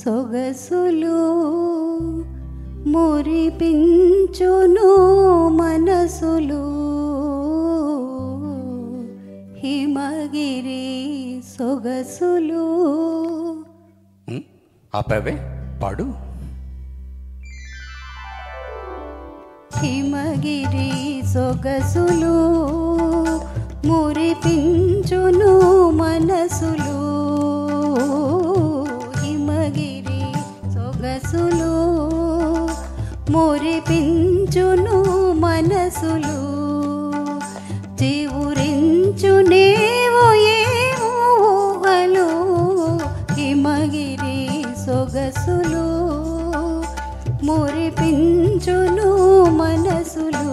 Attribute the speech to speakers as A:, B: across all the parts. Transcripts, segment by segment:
A: సొగసులు మురిపించును మనసులు హిమగిరి సొగసులు
B: ఉమ్, ఆపావే పాడు
A: హిమగిరి సొగసులు మురిపించును మనసులు హిమగిరి సొగసులు మురిపించును మనసులు చివురించునేవో ఏవో ఊహలు హిమగిరి సొగసులు మురిపించును మనసులు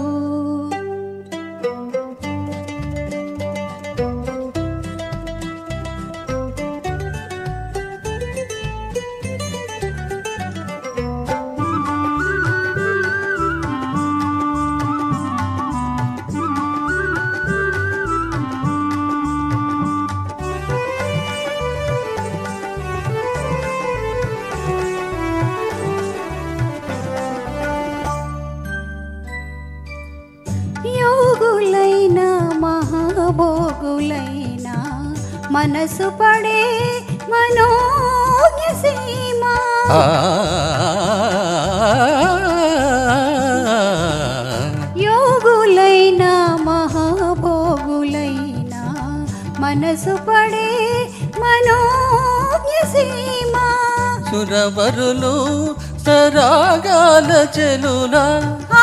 A: యోగులైన మహాభోగులైన మనసు పడే మనోజ్ఞ సీమ
B: ఆ,
A: యోగులైన మహాభోగులైన మనసు పడే మనోజ్ఞ సీమ
B: సురవరులు సరాగాల చెలులా
A: ఆ,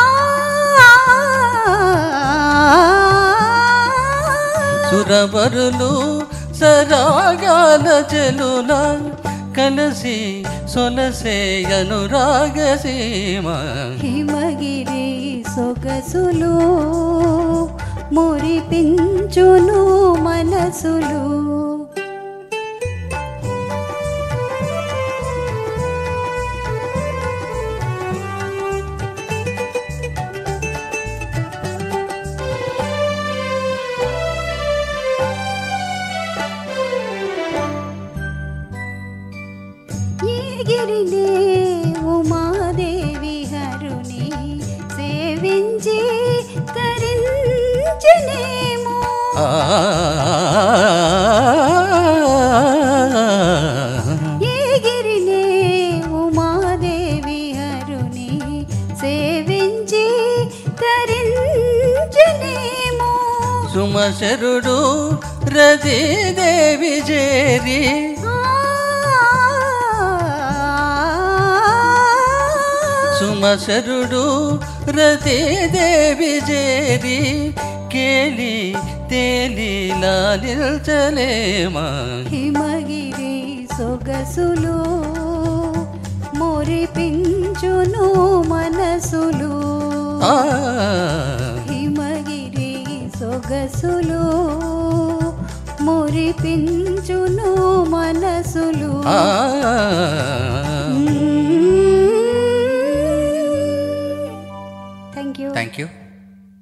B: సురవరులు సరాగాల చెలుల కలసి సొలసే అనురాగ సీమ
A: హిమగిరి సొగసులు మురిపించును మనసులు ఎగిరినే ఉమాదేవి హరుని సేవించి తరించనేమో
B: ఆ,
A: ఎగిరినే ఉమాదేవి హరుని సేవించి తరించనేమో
B: సుమశరుడు రజీదేవి చేరి సుమశరుడు రతీదేవి చేరి కేలి తేలి లాలిల్చలేమా
A: హిమగిరి సొగసులు మురిపించును మనసులు
B: ఆ,
A: హిమగిరి సొగసులు మురిపించును మనసులు
B: ఆ